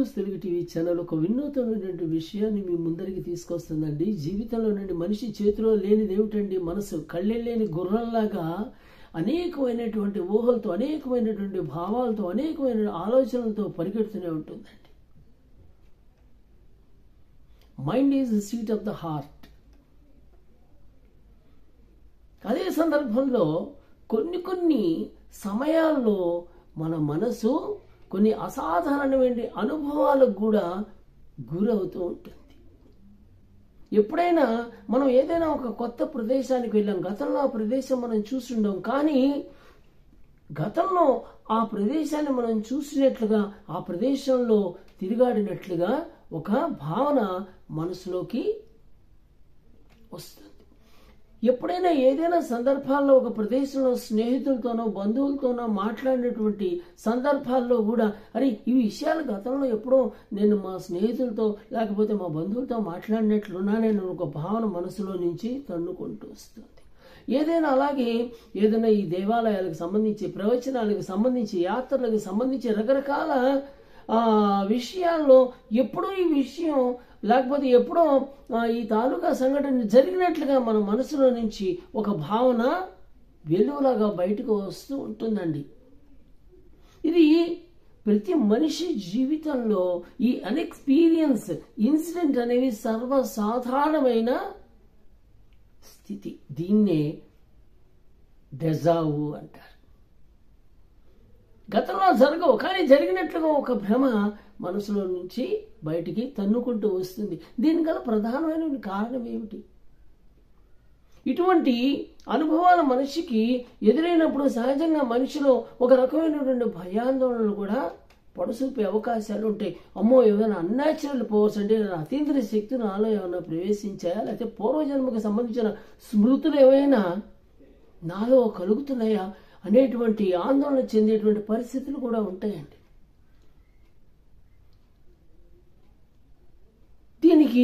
news Telugu TV channel ఒక వినూతనమైనటువంటి విషయాన్ని మీ ముందరికి తీసుకొస్తుందండి జీవితంలో నుండి మనిషి చేతిలో లేనిది ఏమిటండి మనసు కళ్ళెళ్ళేని గుర్రంలాగా అనేకమైనటువంటి ఊహలతో అనేకమైనటువంటి భావాలతో అనేకమైన ఆలోచనలతో పరిగెడుతూనే ఉంటుందండి mind is the seat of the heart అదే సందర్భంలో కొన్ని కొన్ని సమయాల్లో మన మనసు కొన్ని అసాధారణమైన అనుభవాలకు కూడా గురవుతూ ఉంటుంది ఎప్పుడైనా మనం ఏదైనా ఒక కొత్త ప్రదేశానికి వెళ్ళాం గతంలో ఆ ప్రదేశం మనం చూసిండం కానీ గతంలో ఆ ప్రదేశాన్ని మనం చూసినట్లుగా ఆ ప్రదేశంలో తిరిగాడినట్లుగా ఒక భావన మనసులోకి వస్తుంది ఎప్పుడైనా ఏదైనా సందర్భాల్లో ఒక ప్రదేశంలో స్నేహితులతోనో బంధువులతోనో మాట్లాడినటువంటి సందర్భాల్లో కూడా అరే ఈ విషయాలు గతంలో ఎప్పుడో నేను మా స్నేహితులతో లేకపోతే మా బంధువులతో మాట్లాడినట్లున్నా నేను ఒక భావన మనసులో నుంచి తన్నుకుంటూ వస్తుంది ఏదైనా అలాగే ఏదైనా ఈ దేవాలయాలకు సంబంధించి ప్రవచనాలకు సంబంధించి యాత్రలకు సంబంధించి రకరకాల ఆ విషయాల్లో ఎప్పుడో ఈ విషయం లేకపోతే ఎప్పుడో ఆ, ఈ తాలూకా సంఘటన జరిగినట్లుగా మన మనసులో నుంచి ఒక భావన వెలుగులాగా బయటకు వస్తూ ఉంటుందండి ఇది ప్రతి మనిషి జీవితంలో ఈ అన్ఎక్స్పీరియన్స్ ఇన్సిడెంట్ అనేవి సర్వసాధారణమైన స్థితి దీన్నే డెజావు అంటారు గతంలో జరగవు కానీ జరిగినట్లుగా ఒక భ్రమ మనసులో నుంచి బయటికి తన్నుకుంటూ వస్తుంది దీనిగల ప్రధానమైన కారణం ఏమిటి ఇటువంటి అనుభవాల మనిషికి ఎదురైనప్పుడు సహజంగా మనిషిలో ఒక రకమైనటువంటి భయాందోళనలు కూడా పొడసూపే అవకాశాలు ఉంటాయి అమ్మో ఏమైనా అన్యాచురల్ పవర్స్ అంటే అతీంద్రియ శక్తి నాలో ఏమైనా ప్రవేశించాయా లేకపోతే పూర్వజన్మకు సంబంధించిన స్మృతులు ఏమైనా నాలో కలుగుతున్నాయా అనేటువంటి ఆందోళన చెందేటువంటి పరిస్థితులు కూడా ఉంటాయండి దీనికి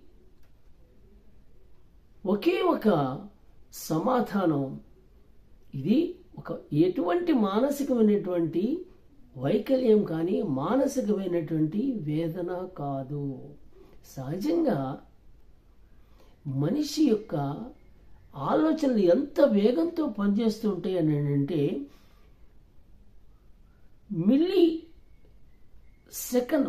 ఒకే ఒక సమాధానం ఇది ఒక ఎటువంటి మానసికమైనటువంటి వైకల్యం కానీ మానసికమైనటువంటి వేదన కాదు సహజంగా మనిషి యొక్క ఆలోచనలు ఎంత వేగంతో పనిచేస్తూ ఉంటాయి అని అంటే మిల్లీ సెకండ్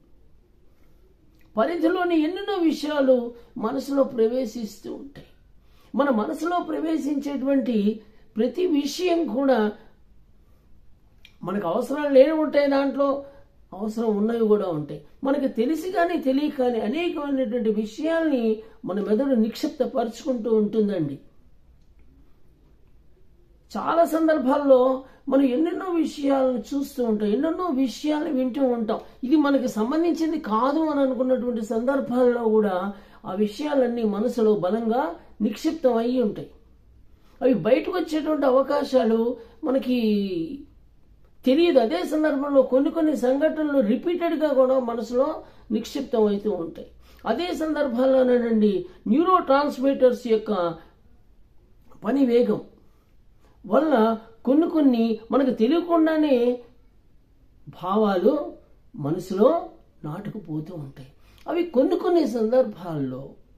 పరిధిలోని ఎన్నెన్నో విషయాలు మనసులో ప్రవేశిస్తూ ఉంటాయి మన మనసులో ప్రవేశించేటువంటి ప్రతి విషయం కూడా మనకు అవసరాలు లేని ఉంటాయి దాంట్లో అవసరం ఉన్నవి కూడా ఉంటాయి మనకు తెలిసి కానీ తెలియక కానీ అనేకమైనటువంటి విషయాల్ని మన మెదడు నిక్షిప్తపరుచుకుంటూ ఉంటుందండి చాలా సందర్భాల్లో మనం ఎన్నెన్నో విషయాలను చూస్తూ ఉంటాం ఎన్నెన్నో విషయాలను వింటూ ఉంటాం ఇది మనకి సంబంధించింది కాదు అని అనుకున్నటువంటి సందర్భాల్లో కూడా ఆ విషయాలన్నీ మనసులో బలంగా నిక్షిప్తం అయి ఉంటాయి అవి బయటకు వచ్చేటువంటి అవకాశాలు మనకి తెలియదు అదే సందర్భంలో కొన్ని కొన్ని సంఘటనలు రిపీటెడ్గా కూడా మనసులో నిక్షిప్తం అవుతూ ఉంటాయి అదే సందర్భాల్లోనేనండి న్యూరో ట్రాన్స్మిటర్స్ యొక్క పని వేగం వల్ల కొన్ని కొన్ని మనకు తెలియకుండానే భావాలు మనసులో నాటుకుపోతూ ఉంటాయి అవి కొన్ని కొన్ని సందర్భాల్లో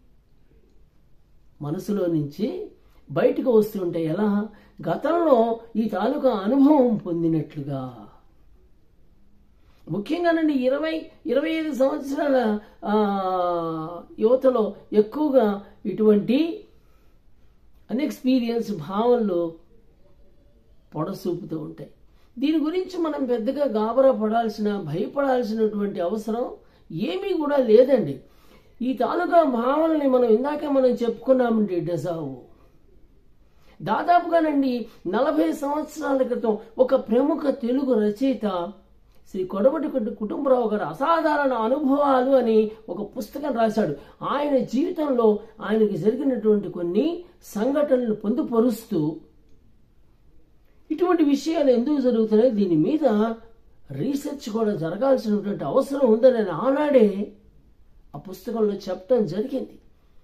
మనసులో నుంచి బయటకు వస్తుంటాయి ఎలా గతంలో ఈ తాలూకా అనుభవం పొందినట్లుగా ముఖ్యంగానండి ఇరవై ఇరవై ఐదు సంవత్సరాల ఆ, యువతలో ఎక్కువగా ఇటువంటి అన్ఎక్స్పీరియన్స్ భావనలు పొడసూపుతూ ఉంటాయి దీని గురించి మనం పెద్దగా గాబరా పడాల్సిన భయపడాల్సినటువంటి అవసరం ఏమీ కూడా లేదండి ఈ తాలూకా భావనల్ని మనం ఇందాకే మనం చెప్పుకున్నామండి డెజావు దాదాపుగానండి నలభై సంవత్సరాల క్రితం ఒక ప్రముఖ తెలుగు రచయిత శ్రీ కొడవటి కుటుంబరావు గారు అసాధారణ అనుభవాలు అని ఒక పుస్తకం రాశాడు ఆయన జీవితంలో ఆయనకి జరిగినటువంటి కొన్ని సంఘటనలు పొందుపరుస్తూ ఇటువంటి విషయాలు ఎందుకు జరుగుతున్నాయి దీని మీద రీసెర్చ్ కూడా జరగాల్సినటువంటి అవసరం ఉందని ఆయన ఆనాడే ఆ పుస్తకంలో చెప్పడం జరిగింది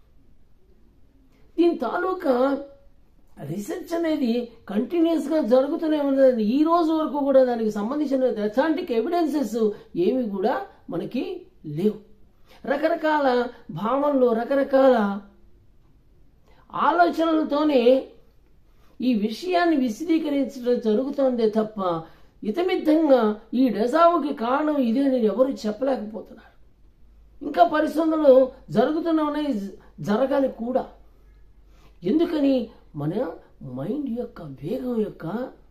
దీని తాలూకా రీసెర్చ్ అనేది కంటిన్యూస్ గా జరుగుతూనే ఉన్నది ఈ రోజు వరకు కూడా దానికి సంబంధించిన అథాంటిక్ ఎవిడెన్సెస్ ఏమి కూడా మనకి లేవు రకరకాల భావనలు రకరకాల ఆలోచనలతోనే ఈ విషయాన్ని విశదీకరించడం జరుగుతోందే తప్ప ఇతమిద్ధంగా ఈ డెజావుకి కారణం ఇదే అని ఎవరు చెప్పలేకపోతున్నారు ఇంకా పరిశోధనలు జరుగుతూనే ఉన్నాయి జ- జరగాలి కూడా ఎందుకని మన మైండ్ యొక్క వేగం యొక్క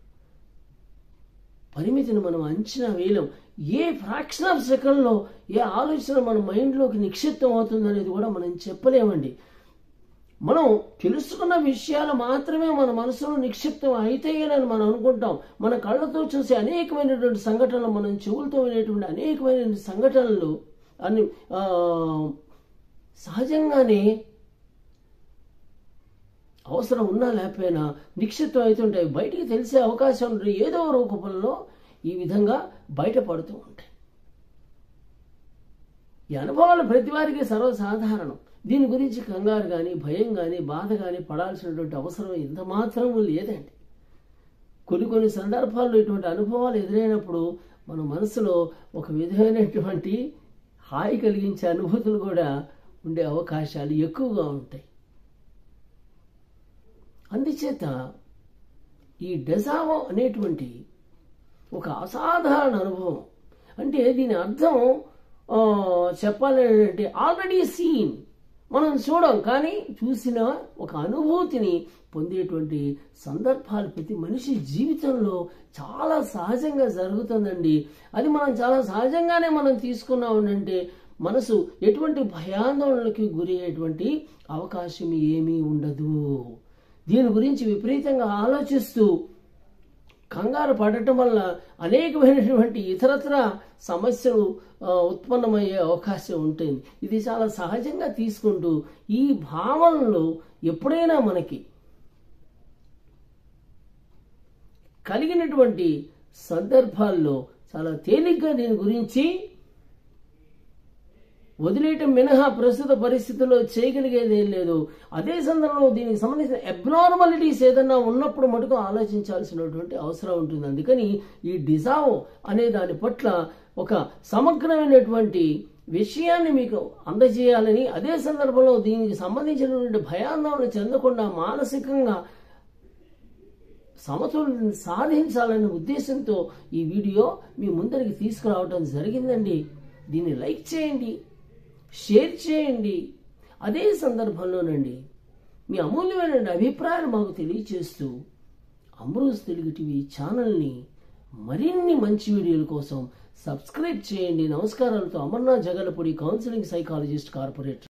పరిమితిని మనం అంచనా వేయలేం ఏ ఫ్రాక్షన్ ఆఫ్ సెకండ్లో ఏ ఆలోచన మన మైండ్లోకి నిక్షిప్తం అవుతుంది అనేది కూడా మనం చెప్పలేమండి మనం తెలుసుకున్న విషయాలు మాత్రమే మన మనసులో నిక్షిప్తం అయితాయని మనం అనుకుంటాం మన కళ్ళతో చూసే అనేకమైనటువంటి సంఘటనలు మనం చెవులతో వినేటువంటి అనేకమైన సంఘటనలు అన్ని ఆ, సహజంగానే అవసరం ఉన్నా లేకపోయినా నిక్షిప్తం అవుతుంటాయి బయటికి తెలిసే అవకాశం ఉంటుంది ఏదో రూపంలో ఈ విధంగా బయటపడుతూ ఉంటాయి ఈ అనుభవాలు ప్రతి వారికి సర్వసాధారణం దీని గురించి కంగారు కానీ భయం కానీ బాధ కానీ పడాల్సినటువంటి అవసరం ఎంత మాత్రం లేదండి కొన్ని కొన్ని సందర్భాల్లో ఇటువంటి అనుభవాలు ఎదురైనప్పుడు మన మనసులో ఒక విధమైనటువంటి హాయి కలిగించే అనుభూతులు కూడా ఉండే అవకాశాలు ఎక్కువగా ఉంటాయి అందుచేత ఈ డెజావో అనేటువంటి ఒక అసాధారణ అనుభవం అంటే దీని అర్థం ఆ, చెప్పాలంటే ఆల్రెడీ సీన్ మనం చూడం కానీ చూసిన ఒక అనుభూతిని పొందేటువంటి సందర్భాలు ప్రతి మనిషి జీవితంలో చాలా సహజంగా జరుగుతుందండి అది మనం చాలా సహజంగానే మనం తీసుకున్నామంటే మనసు ఎటువంటి భయాందోళనలకి గురి అయ్యేటువంటి అవకాశం ఏమీ ఉండదు దీని గురించి విపరీతంగా ఆలోచిస్తూ కంగారు పడటం వల్ల అనేకమైనటువంటి ఇతరత్ర సమస్యలు ఆ, ఉత్పన్నమయ్యే అవకాశం ఉంటుంది ఇది చాలా సహజంగా తీసుకుంటూ ఈ భావనలు ఎప్పుడైనా మనకి కలిగినటువంటి సందర్భాల్లో చాలా తేలిగ్గా దీని గురించి వదిలేయటం మినహా ప్రస్తుత పరిస్థితుల్లో చేయగలిగేది ఏం లేదు అదే సందర్భంలో దీనికి సంబంధించిన అబ్నార్మాలిటీస్ ఏదన్నా ఉన్నప్పుడు మటుకు ఆలోచించాల్సినటువంటి అవసరం ఉంటుంది అందుకని ఈ డిజావో అనే దాని పట్ల ఒక సమగ్రమైనటువంటి విషయాన్ని మీకు అందజేయాలని అదే సందర్భంలో దీనికి సంబంధించినటువంటి భయాందోళన చెందకుండా మానసికంగా సమతుల్యం సాధించాలనే ఉద్దేశంతో ఈ వీడియో మీ ముందరికి తీసుకురావడం జరిగిందండి దీన్ని లైక్ చేయండి షేర్ చేయండి అదే సందర్భంలోనండి మీ అమూల్యమైన అభిప్రాయాలు మాకు తెలియచేస్తూ అమృత్ తెలుగు టీవీ ఛానల్ని మరిన్ని మంచి వీడియోల కోసం సబ్స్క్రైబ్ చేయండి నమస్కారాలతో Amarnath Jagalapudi counselling psychologist corporator